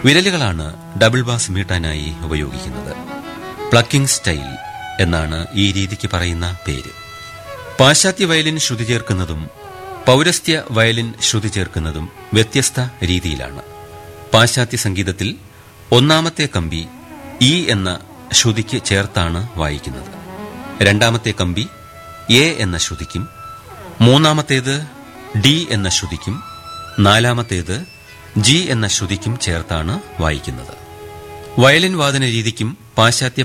വിരലുകളാണ് double bass മീട്ടാനായി ഉപയോഗിക്കുന്നത് plucking style എന്നാണ് ഈ രീതിക്ക് പറയുന്ന പേര് പാശ്ചാത്യ വയലിൻ ശ്രുതി ചേർക്കുന്നതും പൗരസ്ത്യ വയലിൻ ശ്രുതി ചേർക്കുന്നതും വ്യത്യസ്ത രീതിയിലാണ് പാശ്ചാത്യ സംഗീതത്തിൽ ഒന്നാമത്തെ കമ്പി ഇ എന്ന ശ്രുതിക്ക് ചേർത്താണ് വായിക്കുന്നത് രണ്ടാമത്തെ കമ്പി എ എന്ന ശ്രുതിക്കും മൂന്നാമത്തേത് ഡി എന്ന ശ്രുതിക്കും നാലാമത്തേത് ജി എന്ന ശ്രുതിക്കും ചേർത്താണ് വായിക്കുന്നത് വയലിൻ വാദന രീതിക്കും പാശ്ചാത്യ